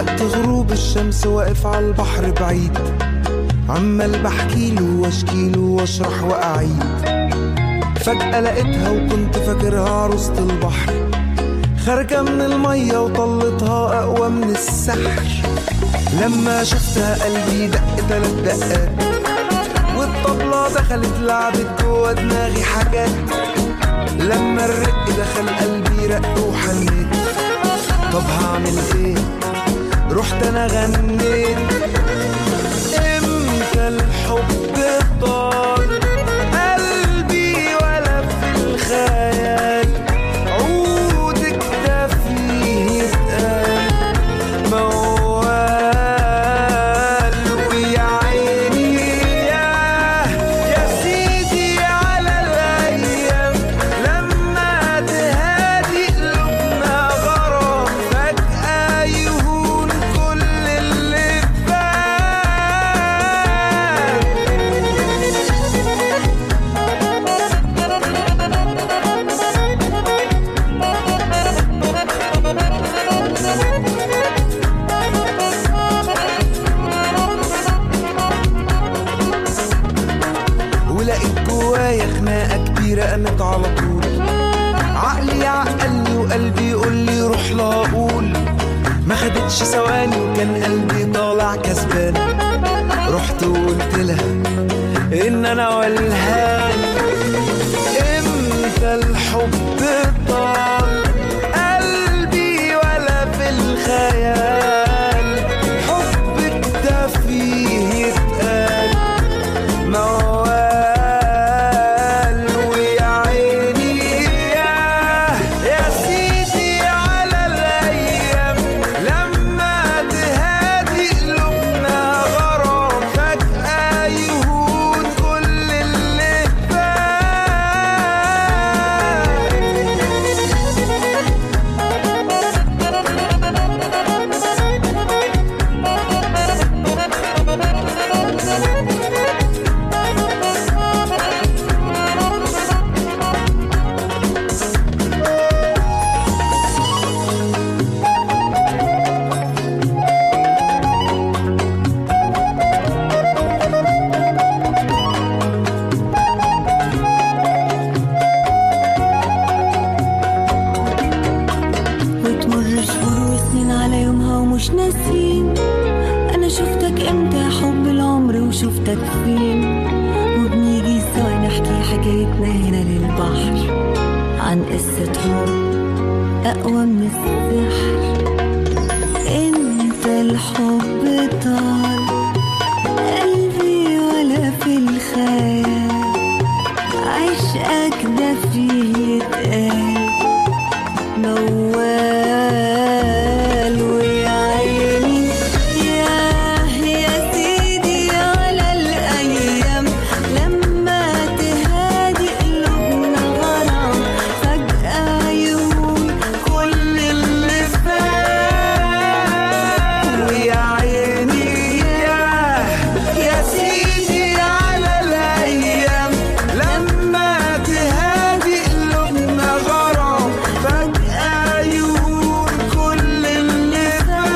وقت غروب الشمس واقف على البحر بعيد عمال بحكيله واشكيله واشرح واعيد فجأة لقيتها وكنت فاكرها عروسة البحر خارجة من المية وطلتها أقوى من السحر لما شفتها قلبي دق تلات دقات والطبلة دخلت لعبت جوا دماغي حاجات لما الرق دخل قلبي رق وحنيت طب هعمل ايه رحت انا غنيت امتى الحب طال قلبي ولا في الخيال عودك ده فيه اتقال موال ويا عيني ياه يا سيدي على الايام لما تهادي قلوبنا غرام فجأة يهون كل اللي فات ولقيت جوايا خناقة كبيرة قامت على طول عقلي يعقلني وقلبي يقول لي روح لا اقول ما خدتش ثواني وكان قلبي طالع كسبان رحت وقلت لها ان انا والهان امتى الحب طال قلبي ولا في الخيال حبك ده فيه يتقال موال ويا عيني ياه يا سيدي على الايام لما تهادي قلوبنا غرام فجأة يهون كل اللي فات وتمر شهور وسنين على يومها ومش ناسين انا شفتك امتى يا حب العمر وشفتك فين وبنيجي سوا نحكي حكايتنا هنا للبحر عن قصة حب اقوى من السحر انت الحب طال قلبي ولا في الخيال عشقك ده فيه يتقال موال ويا عيني ياه يا سيدي على الأيام لما تهادي قلوبنا غرام فجأة يهون كل اللي فات ويا عيني ياه يا سيدي على الايام لما تهادي قلوبنا غرام فجأة يهون كل اللي فات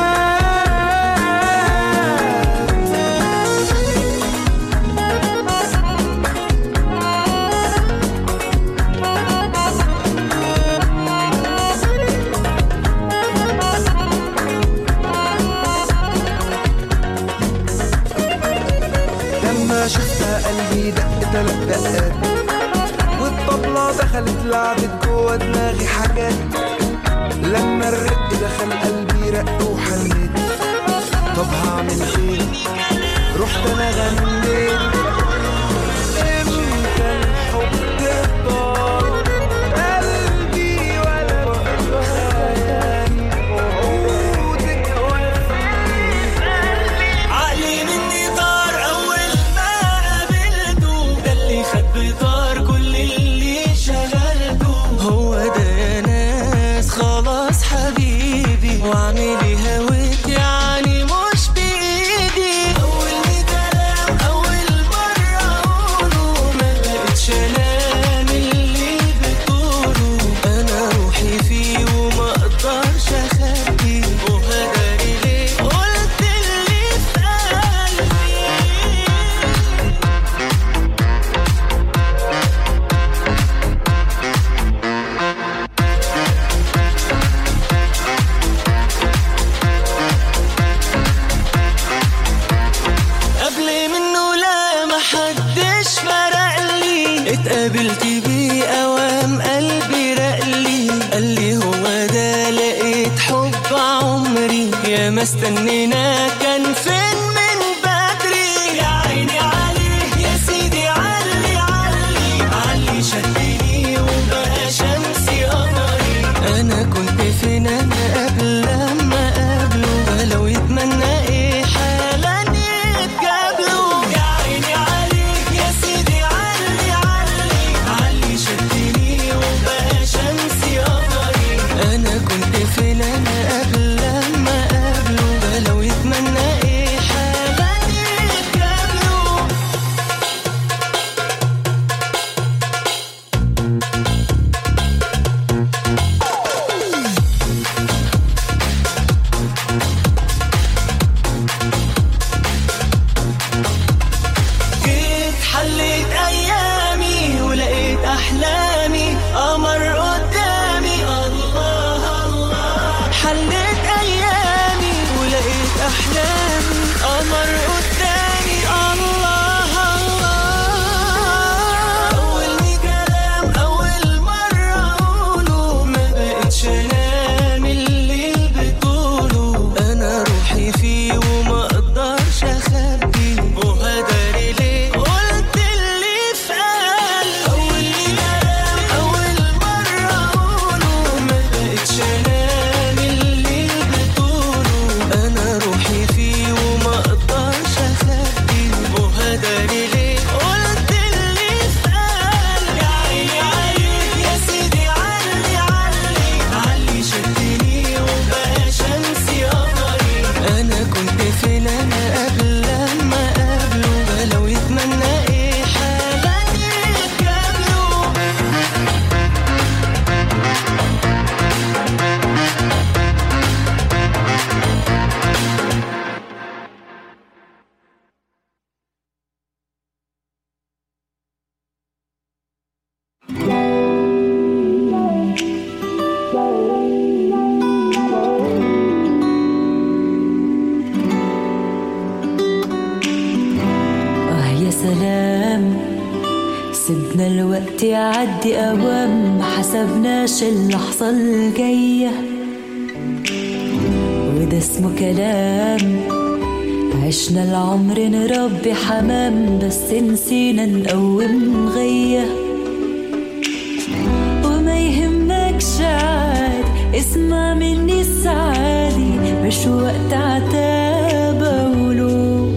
لما شفتها قلبي دق تلات دقات والطبلة دخلت لعبت جوا دماغي حاجات لما الرق دخل قلبي رق وحنيت طب هعمل ايه رحت انا غنيت امتى الحب طال قلبي ولا بخيال عودك عقلي مني طار اول ما قابلته ده اللي خد بطار كل اللي شغلته هو ده يا ناس خلاص حبيبي واعملي هويت يعني مش بايدي اول كلام اول مره اقوله ما بقتش انام اللي بتقوله انا روحي فيه وما اقدرش اخبي وهداري ليه ما استنينا كان فين من بدري يا عيني عليه يا سيدي علي علي علي شدني وبقى شمسي قمري انا كنت فين انا قبل لما قابله ولو يتمنى ايه حالا يتقابلوا يا عيني عليه يا سيدي علي علي علي شدني وبقى شمسي قمري انا كنت فين انا قبل لما قابله ولو يتمنى ايه حالا يتقابلوا جيت حليت ايامي ولقيت احلامي قمر قدامي الله الله حليت ايامي ولقيت احلامي قمر قدامي الله الله اول كلام اول مره اقوله ما بقتش انام الليل بطوله انا روحي فيه وما اقدرش اخبي وهداري ليه قلت اللي في قلبي اول كلام اول مره اقوله ما بقتش انام الليل بطوله انا روحي فيه وما اقدرش اخبي وهداري ليه قلت اللي في قلبي يا عيني عليك يا سيدي علي علي علي شدني وبقى شمسي قمري انا كنت فين انا قبل لما قابله ولو يتمنى ايه حالا يتقابلوا آه يا سلام سيبنا الوقت يعدي أوام ما حسبناش اللحظة الجاية وده اسمه كلام عشنا العمر نربي حمام بس نسينا نقوم غيه وما يهمكش عاد اسمع مني السعادي مش وقت عتاب أقوله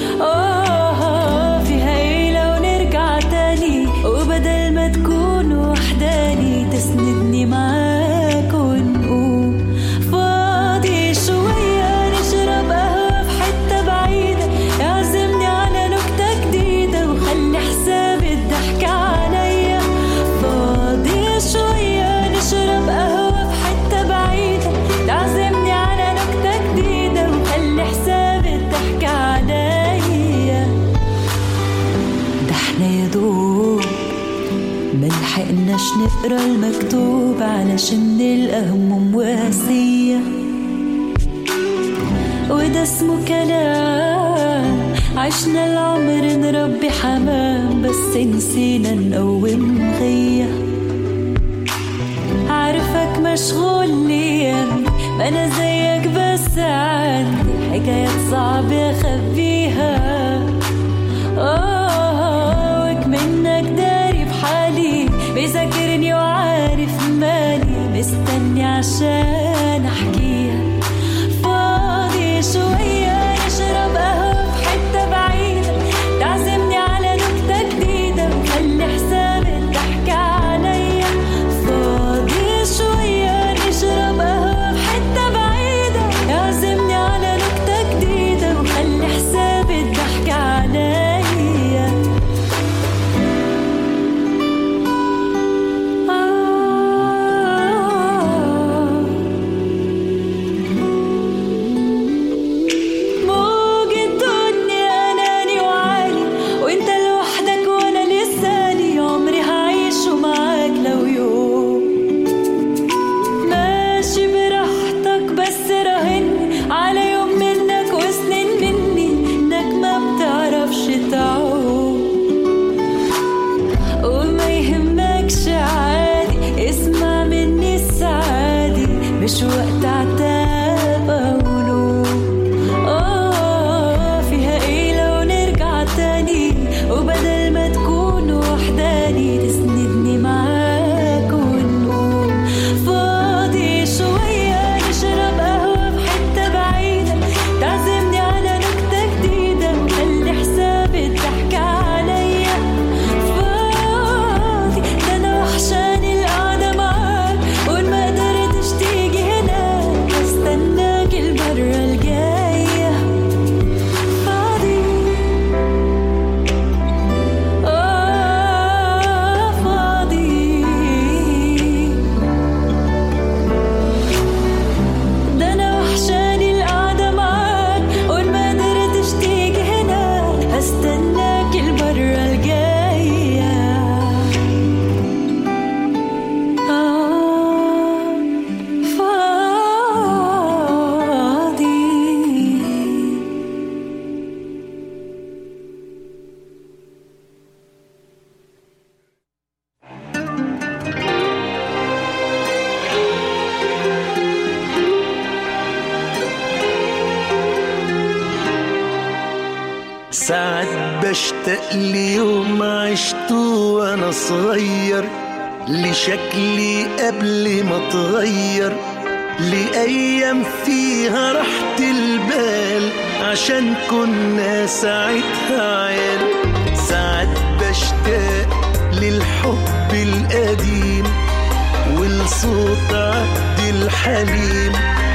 آه فيها إيه لو نرجع تاني وبدل ما تكون وحداني تسندني معاك ونقوم فاضي شوية نشرب قهوة في حتة بعيدة يعزمني على نكتة جديدة وخلي حساب الضحك عليا فاضي شوية نشرب قهوة في حتة بعيدة تعزمني على نكتة جديدة وخلي حساب الضحك عليا ده احنا يا دوب ملحقناش نقرا المكتوب علشان نلقى هموم واسية وده اسمه كلام عشنا العمر نربي حمام بس نسينا نقوم غيه عارفك مشغول ليام ما انا زيك بس عندي حكايات صعب اخبيها اه وكمنك داري بحالي بيذاكرني وعارف مالي مستني عشان احكيها فاضي شوية نشرب قهوة في حتة بعيدة تعزمني على نكتة جديدة وخلي حساب الضحك عليا فاضي شوية نشرب قهوة في حتة بعيدة تعزمني على نكتة جديدة وخلي حساب الضحك عليا آه موج الدنيا اناني وعالي وانت لوحدك وانا لساني عمري هعيشه معاك لو يوم ماشي براحتك بس راهني على يوم منك وسنين مني انك ما بتعرفش تعوم وما يهمكش عادي اسمع مني السعادي مش وقت عتاب اقوله بشتاق ليوم عشته وانا صغير لشكلي قبل ما اتغير لأيام فيها راحة البال عشان كنا ساعتها عيال ساعات بشتاق للحب القديم ولصوت عبد الحليم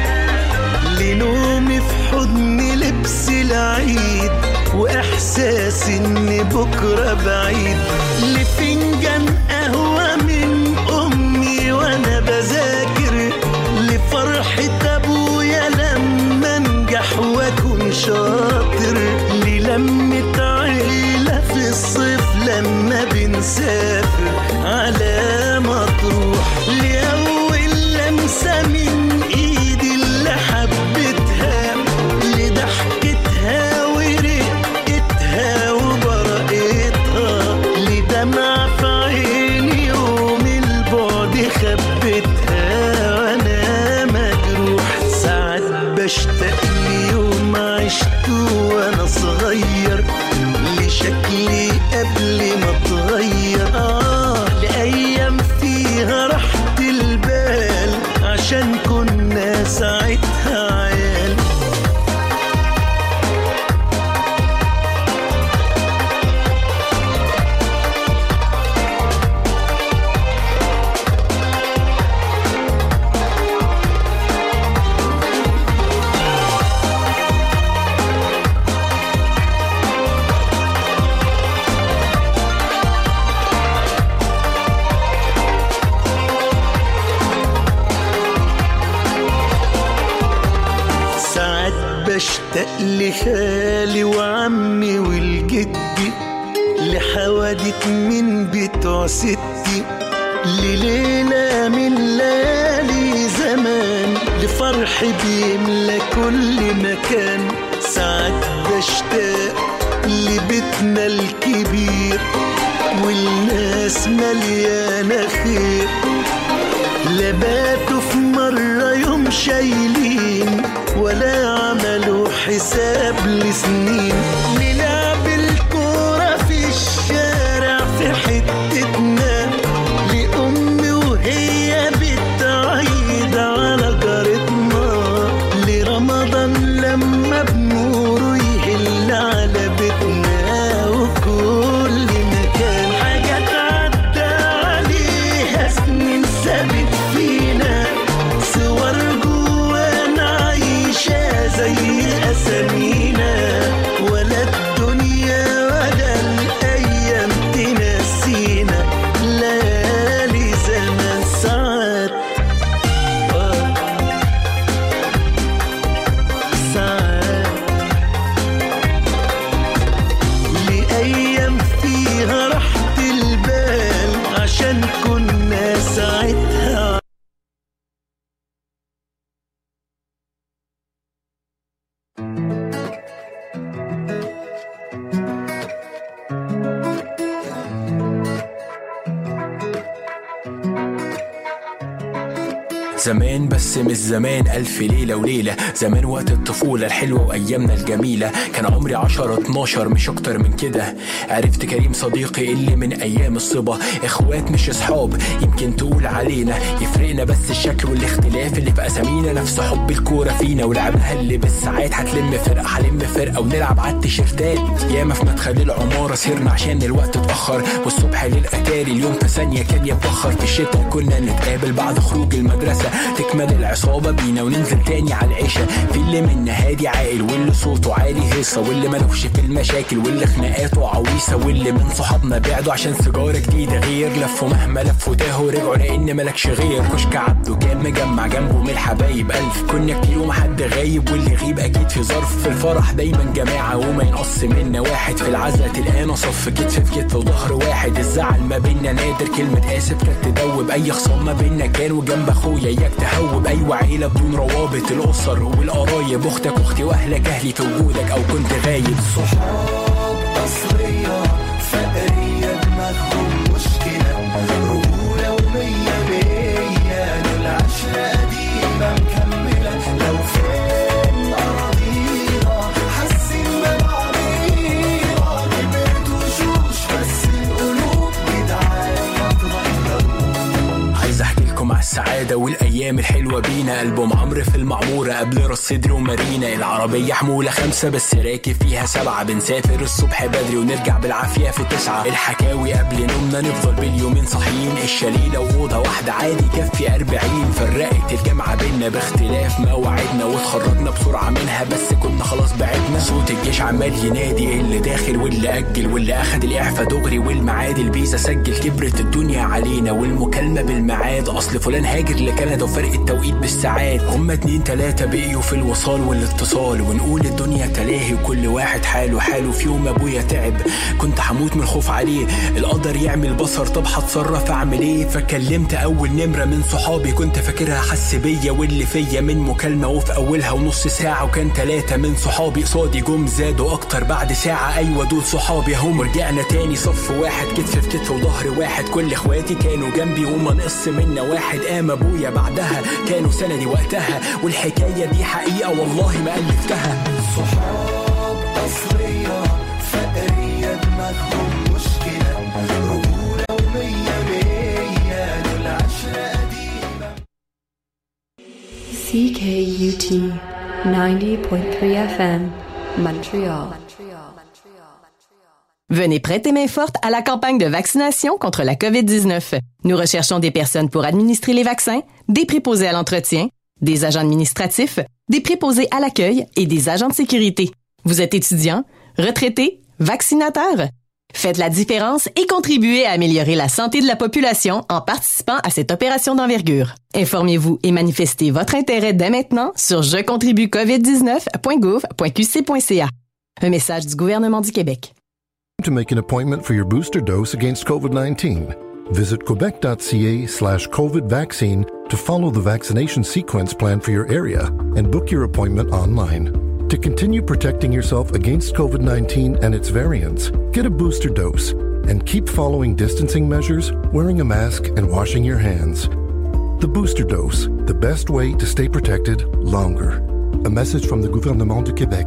لنومي في حضن لبس العيد واحساس ان بكره بعيد لفنجان قهوه من امي وانا بذاكر لفرحه ابويا لما انجح واكون شاطر للمه عيله في الصيف لما بنسافر على مطروح لاول لمسه من ايدي اللي حبيتها لضحكتها ورقتها وبرقتها لدمع في عيني يوم البعد خبتها وانا مجروح ساعات بشتاق ليوم عشته وانا صغير لشكلي قبل ما اتغير اه لايام فيها راحة البال عشان كنا ساعتها عيال ساعات بشتاق لخالي وعمي والجدي لحوادث من بتوع ستي لليلة من ليالي زمان لفرح بيملى كل مكان ساعات بشتاق لبيتنا الكبير والناس مليانة خير لباتوا في مرة يوم شايلين ولا عملوا حساب لسنين نلعب الكورة في الشارع في حتتنا لأمي وهي بتعيد على جارتنا لرمضان لما بنوره يهل على بيتنا وكل مكان حاجات عدى عليها سنين سابت فينا صور جوانا عايشة زي أسامينا ولا الدنيا ولا الأيام تنسينا ليالي زمان ساعات آه. ساعات لأيام فيها راحة البال عشان كنا ساعتها زمان بس مش زمان ألف ليلة وليلة زمان وقت الطفولة الحلوة وأيامنا الجميلة كان عمري عشرة اتناشر مش أكتر من كده عرفت كريم صديقي اللي من أيام الصبا إخوات مش أصحاب يمكن تقول علينا يفرقنا بس الشكل والاختلاف اللي في أسامينا نفس حب الكورة فينا ولعبها اللي بالساعات هتلم فرقة هلم فرقة ونلعب على التيشيرتات ياما في مدخل العمارة سهرنا عشان الوقت اتأخر والصبح للأتاري اليوم في ثانية كان يتبخر في الشتا كنا نتقابل بعد خروج المدرسة تكمل العصابة بينا وننزل تاني على العشاء في اللي منا هادي عاقل واللي صوته عالي هيصة واللي ملوش في المشاكل واللي خناقاته عويصة واللي من صحابنا بعدوا عشان سيجارة جديدة غير لفوا مهما لفوا تاهوا رجعوا لأن ملكش غير كشك عبده كان مجمع جنبه من الحبايب ألف كنا كتير ومحد غايب واللي يغيب أكيد في ظرف في الفرح دايما جماعة وما ينقص منا واحد في العزا تلقانا صف كتف في كتف وظهر واحد الزعل ما بينا نادر كلمة آسف كانت تدوب أي خصام ما بينا كان وجنب أخويا إياك تهوب أيوة عيلة بدون روابط الأسر والقرايب أختك أختي وأهلك أهلي في وجودك أو كنت غايب صحاب أصلية فقرية دماغهم مشكلة رجولة ومية مية دول عشرة قديمة مكملة لو فين أراضينا حاسين ببعضينا عليكم على السعادة والأيام الحلوة بينا ألبوم عمرو في المعمورة قبل راس صدر ومارينا العربية حمولة خمسة بس راكب فيها سبعة بنسافر الصبح بدري ونرجع بالعافية في تسعة الحكاوي قبل نومنا نفضل باليومين صاحيين الشاليه لو أوضة واحدة عادي يكفي أربعين فرقت الجامعة بينا باختلاف مواعيدنا واتخرجنا بسرعة منها بس كنا خلاص بعدنا صوت الجيش عمال ينادي اللي داخل واللي أجل واللي أخد الإعفاء دغري والمعاد الفيزا سجل كبرت الدنيا علينا والمكالمة بالميعاد أصل فلان هاجر لكندا وفرق التوقيت بالساعات هما اتنين تلاتة بقيوا في الوصال والاتصال ونقول الدنيا تلاهي وكل واحد حاله حاله في يوم أبويا تعب كنت هموت من الخوف عليه القدر يعمل بصر طب هتصرف أعمل إيه فكلمت أول نمرة من صحابي كنت فاكرها حس بيا واللي فيا من مكالمة وفي أولها ونص ساعة وكان تلاتة من صحابي قصادي جم زادوا أكتر بعد ساعة أيوة دول صحابي هم رجعنا تاني صف واحد كتف في كتف وظهر واحد كل إخواتي كانوا جنبي وما نقص منا واحد قام أبويا بعدها كانوا سندي وقتها والحكاية دي حقيقة والله ما ألفتها صحاب أصلية فقرية دماغهم مشكلة رجولة ومية مية دول عشرة قديمة CKUT 90.3 FM, Montreal. Venez prêter main forte à la campagne de vaccination contre la COVID-19. Nous recherchons des personnes pour administrer les vaccins, des préposés à l'entretien, des agents administratifs, des préposés à l'accueil et des agents de sécurité. Vous êtes étudiant, retraité, vaccinateur? Faites la différence et contribuez à améliorer la santé de la population en participant à cette opération d'envergure. Informez-vous et manifestez votre intérêt dès maintenant sur jecontribuecovid19.gouv.qc.ca. Un message du gouvernement du Québec. To make an appointment for your booster dose against COVID 19, visit quebec.ca slash COVID vaccine to follow the vaccination sequence plan for your area and book your appointment online. To continue protecting yourself against COVID 19 and its variants, get a booster dose and keep following distancing measures, wearing a mask, and washing your hands. The booster dose, the best way to stay protected longer. A message from the Gouvernement du Québec.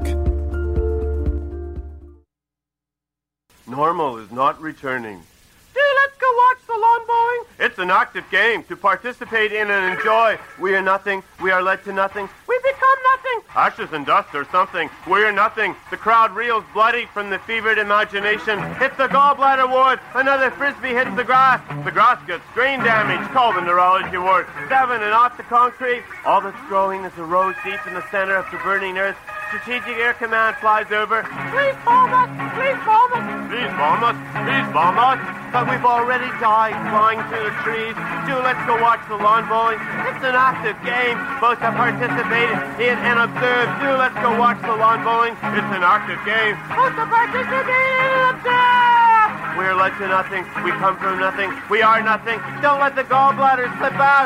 Normal is not returning. Hey, let's go watch the lawn bowling. It's an active game to participate in and enjoy. We are nothing. We are led to nothing. We become nothing. Ashes and dust or something. We are nothing. The crowd reels bloody from the fevered imagination. Hits the gallbladder ward. Another frisbee hits the grass. The grass gets strain damage. Call the neurology ward. Seven and off the concrete. All that's growing is a rose deep in the center of the burning earth. Strategic Air Command flies over. Please bomb us! Please bomb us! Please bomb us! Please bomb us! But we've already died flying through the trees. Do let's go watch the lawn bowling. It's an active game. Both have participated in and observed. Do let's go watch the lawn bowling. It's an active game. Both have participated and observed. We are led to nothing. We come from nothing. We are nothing. Don't let the gallbladder slip out.